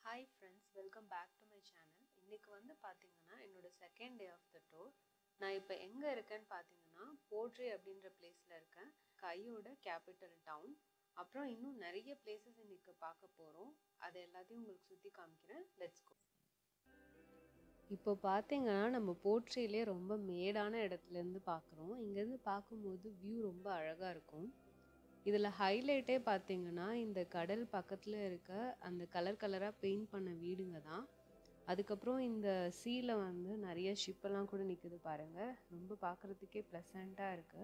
hi friends welcome back to my channel இன்றைக்கி வந்து பார்த்தீங்கன்னா என்னோட second day of the tour நான் இப்போ எங்கே இருக்கேன்னு பார்த்தீங்கன்னா போட்ரி அப்படின்ற பிளேஸில் இருக்கேன் கையோட கேபிட்டல் டவுன் அப்புறம் இன்னும் நிறைய பிளேசஸ் இன்றைக்கி பார்க்க போகிறோம் அதை எல்லாத்தையும் உங்களுக்கு சுற்றி காமிக்கிறேன் லெட்ஸ் கோ இப்போ பார்த்தீங்கன்னா நம்ம போட்ரியிலே ரொம்ப மேடான இடத்துலேருந்து பார்க்குறோம் இங்கேருந்து பார்க்கும்போது வியூ ரொம்ப அழகாக இருக்கும் இதில் ஹைலைட்டே பார்த்தீங்கன்னா இந்த கடல் பக்கத்தில் இருக்க அந்த கலர் கலராக பெயிண்ட் பண்ண வீடுங்க தான் அதுக்கப்புறம் இந்த சீல வந்து நிறைய ஷிப்பெல்லாம் கூட நிற்குது பாருங்கள் ரொம்ப பார்க்குறதுக்கே ப்ளசண்ட்டாக இருக்குது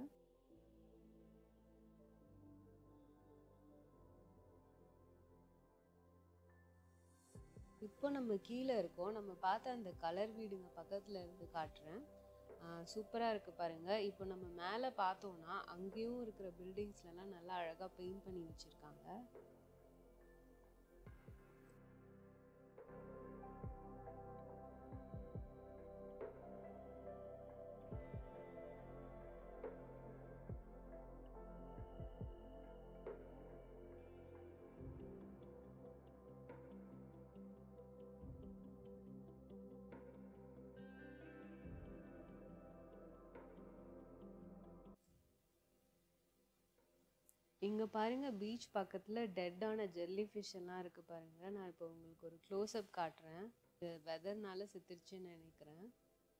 இப்போ நம்ம கீழே இருக்கோம் நம்ம பார்த்த அந்த கலர் வீடுங்க பக்கத்தில் இருந்து காட்டுறேன் சூப்பராக இருக்குது பாருங்கள் இப்போ நம்ம மேலே பார்த்தோன்னா அங்கேயும் இருக்கிற பில்டிங்ஸ்லலாம் நல்லா அழகாக பெயிண்ட் பண்ணி வச்சுருக்காங்க இங்கே பாருங்கள் பீச் பக்கத்தில் டெட்டான ஜெல்லி ஃபிஷ் எல்லாம் இருக்குது பாருங்கள் நான் இப்போ உங்களுக்கு ஒரு க்ளோஸ்அப் காட்டுறேன் இது வெதர்னால செத்துருச்சுன்னு நினைக்கிறேன்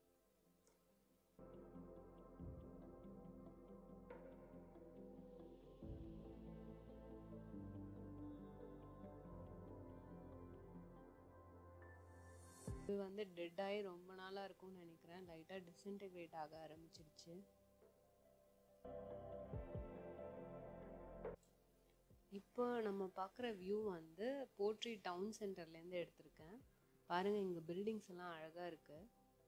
இது வந்து டெட் ஆகி ரொம்ப நாளாக இருக்கும்னு நினைக்கிறேன் லைட்டாக டிஸ்இன்டெகிரேட் ஆக ஆரம்பிச்சிருச்சு இப்போ நம்ம பார்க்குற வியூ வந்து போட்ரி டவுன் சென்டர்லேருந்து எடுத்திருக்கேன் பாருங்கள் இங்கே பில்டிங்ஸ் எல்லாம் அழகாக இருக்குது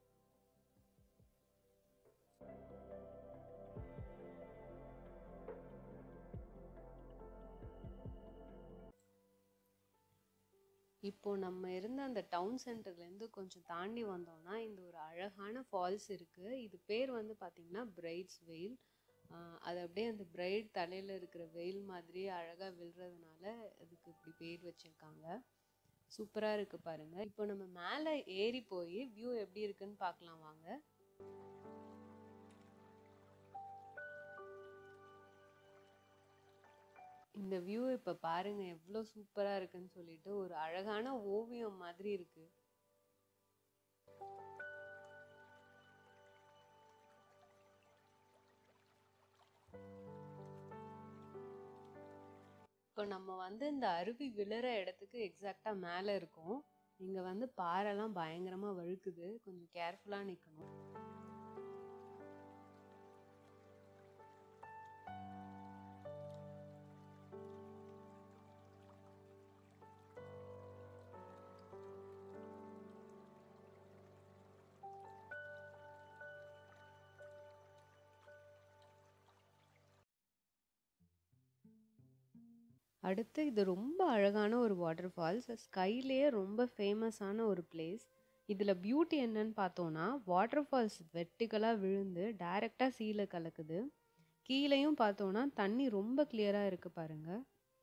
இப்போ நம்ம இருந்த அந்த டவுன் சென்டர்லேருந்து கொஞ்சம் தாண்டி வந்தோம்னா இந்த ஒரு அழகான ஃபால்ஸ் இருக்குது இது பேர் வந்து பார்த்திங்கன்னா பிரைட்ஸ் வெயில் அது அப்படியே அந்த பிரைட் தலையில் இருக்கிற வெயில் மாதிரி அழகாக விழுறதுனால அதுக்கு இப்படி பேர் வச்சுருக்காங்க சூப்பராக இருக்குது பாருங்கள் இப்போ நம்ம மேலே ஏறி போய் வியூ எப்படி இருக்குன்னு பார்க்கலாம் வாங்க இந்த வியூ இப்போ பாருங்க எவ்வளோ சூப்பராக இருக்குன்னு சொல்லிட்டு ஒரு அழகான ஓவியம் மாதிரி இருக்கு இப்போ நம்ம வந்து இந்த அருவி விழுற இடத்துக்கு எக்ஸாக்டாக மேலே இருக்கோம் இங்கே வந்து பாறைலாம் பயங்கரமாக வழுக்குது கொஞ்சம் கேர்ஃபுல்லாக நிற்கணும் அடுத்து இது ரொம்ப அழகான ஒரு வாட்டர் ஃபால்ஸ் ஸ்கைலேயே ரொம்ப ஃபேமஸான ஒரு பிளேஸ் இதில் பியூட்டி என்னன்னு பார்த்தோன்னா வாட்டர் ஃபால்ஸ் வெட்டிக்கலாக விழுந்து டைரெக்டாக சீல கலக்குது கீழேயும் பார்த்தோன்னா தண்ணி ரொம்ப கிளியராக இருக்குது பாருங்கள்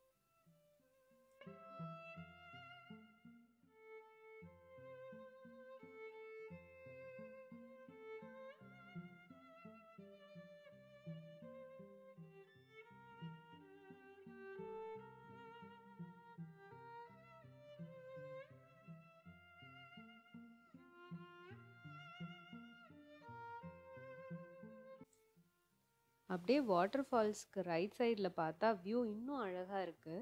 அப்படியே வாட்டர் ஃபால்ஸ்க்கு ரைட் சைடில் பார்த்தா வியூ இன்னும் அழகாக இருக்குது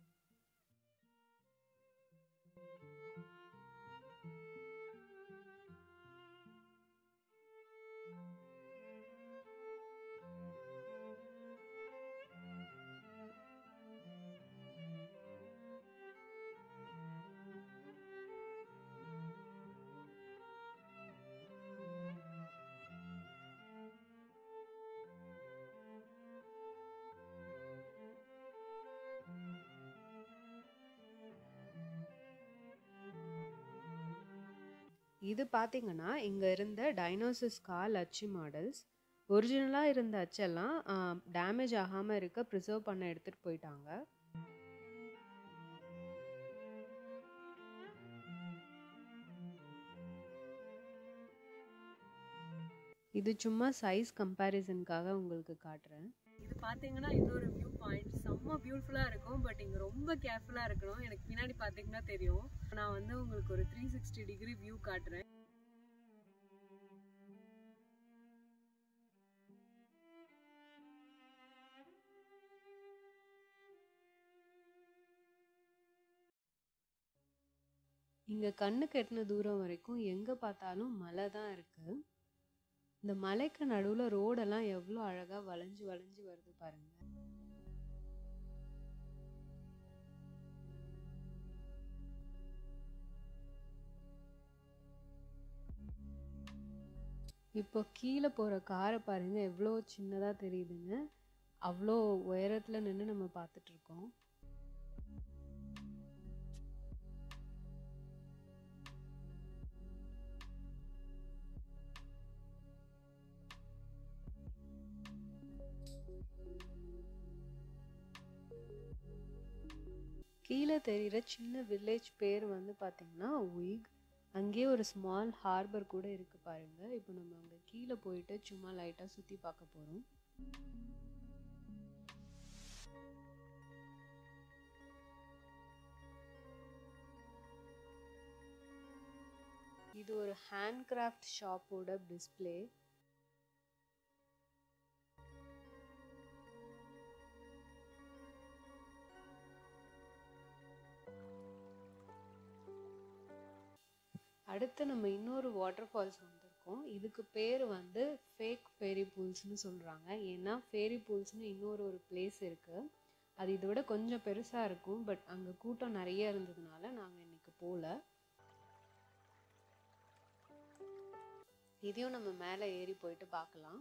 இது பார்த்தீங்கன்னா இங்கே இருந்த டைனோசஸ் கால் அச்சு மாடல்ஸ் ஒரிஜினலாக இருந்த அச்செல்லாம் டேமேஜ் ஆகாமல் இருக்க ப்ரிசர்வ் பண்ண எடுத்துகிட்டு போயிட்டாங்க இது சும்மா சைஸ் கம்பேரிசனுக்காக உங்களுக்கு காட்டுறேன் இது பார்த்தீங்கன்னா இன்னொரு வியூ பாயிண்ட் செம்ம பியூட்டிஃபுல்லாக இருக்கும் பட் இங்கே ரொம்ப கேர்ஃபுல்லாக இருக்கணும் எனக்கு பின்னாடி பார்த்தீங்கன்னா தெரியும் நான் வந்து உங்களுக்கு ஒரு த்ரீ சிக்ஸ்டி டிகிரி வியூ காட்டுறேன் இங்கே கண்ணுக்கு எட்டின தூரம் வரைக்கும் எங்கே பார்த்தாலும் மலை தான் இருக்குது இந்த மலைக்கு நடுவில் ரோடெல்லாம் எவ்வளோ அழகாக வளைஞ்சு வளைஞ்சு வருது பாருங்க இப்போ கீழே போகிற காரை பாருங்க எவ்வளோ சின்னதாக தெரியுதுங்க அவ்வளோ உயரத்தில் நின்று நம்ம பார்த்துட்ருக்கோம் கீழே தெரிகிற சின்ன வில்லேஜ் பேர் வந்து பார்த்திங்கன்னா உயிக் அங்கேயே ஒரு ஸ்மால் ஹார்பர் கூட இருக்குது பாருங்கள் இப்போ நம்ம அங்கே கீழே போயிட்டு சும்மா லைட்டாக சுற்றி பார்க்க போகிறோம் இது ஒரு ஹேண்ட் கிராஃப்ட் ஷாப்போட டிஸ்பிளே அடுத்து நம்ம இன்னொரு வாட்டர் ஃபால்ஸ் வந்திருக்கோம் இதுக்கு பேர் வந்து ஃபேக் ஃபேரி பூல்ஸ்னு சொல்கிறாங்க ஏன்னா ஃபேரி பூல்ஸ்னு இன்னொரு ஒரு பிளேஸ் இருக்குது அது இதை விட கொஞ்சம் பெருசாக இருக்கும் பட் அங்கே கூட்டம் நிறைய இருந்ததுனால நாங்கள் இன்னைக்கு போகல இதையும் நம்ம மேலே ஏறி போயிட்டு பார்க்கலாம்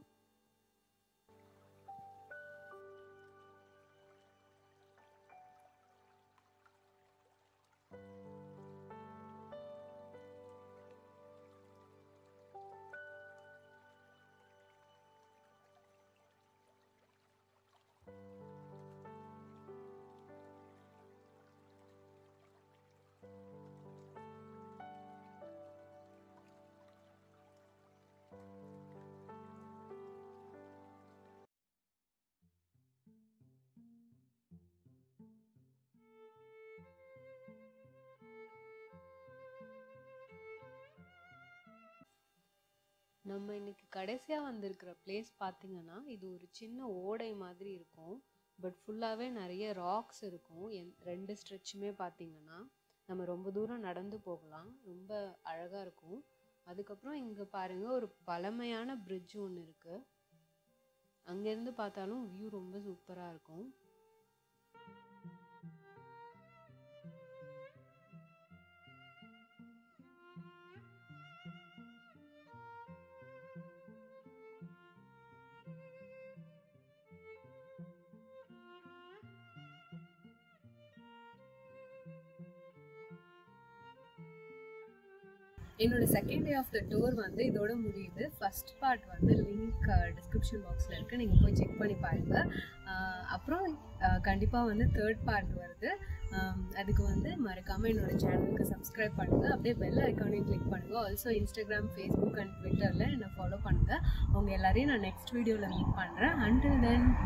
நம்ம இன்னைக்கு கடைசியாக வந்திருக்கிற பிளேஸ் பார்த்தீங்கன்னா இது ஒரு சின்ன ஓடை மாதிரி இருக்கும் பட் ஃபுல்லாகவே நிறைய ராக்ஸ் இருக்கும் என் ரெண்டு ஸ்ட்ரெச்சுமே பார்த்தீங்கன்னா நம்ம ரொம்ப தூரம் நடந்து போகலாம் ரொம்ப அழகாக இருக்கும் அதுக்கப்புறம் இங்கே பாருங்கள் ஒரு பழமையான பிரிட்ஜ் ஒன்று இருக்குது அங்கேருந்து பார்த்தாலும் வியூ ரொம்ப சூப்பராக இருக்கும் என்னோட second day of the tour வந்து இதோட முடியுது ஃபர்ஸ்ட் பார்ட் வந்து லிங்க் டிஸ்கிரிப்ஷன் பாக்ஸில் இருக்குது நீங்கள் போய் செக் பண்ணி பாருங்கள் அப்புறம் கண்டிப்பாக வந்து தேர்ட் பார்ட் வருது அதுக்கு வந்து மறக்காமல் என்னோட சேனலுக்கு சப்ஸ்கிரைப் பண்ணுங்கள் அப்படியே பெல் ஐக்கானையும் கிளிக் பண்ணுங்கள் ஆல்சோ இன்ஸ்டாகிராம் ஃபேஸ்புக் அண்ட் ட்விட்டரில் என்னை ஃபாலோ பண்ணுங்கள் அவங்க எல்லாரையும் நான் நெக்ஸ்ட் வீடியோவில் மீட் பண்ணுறேன் அண்டில் தென்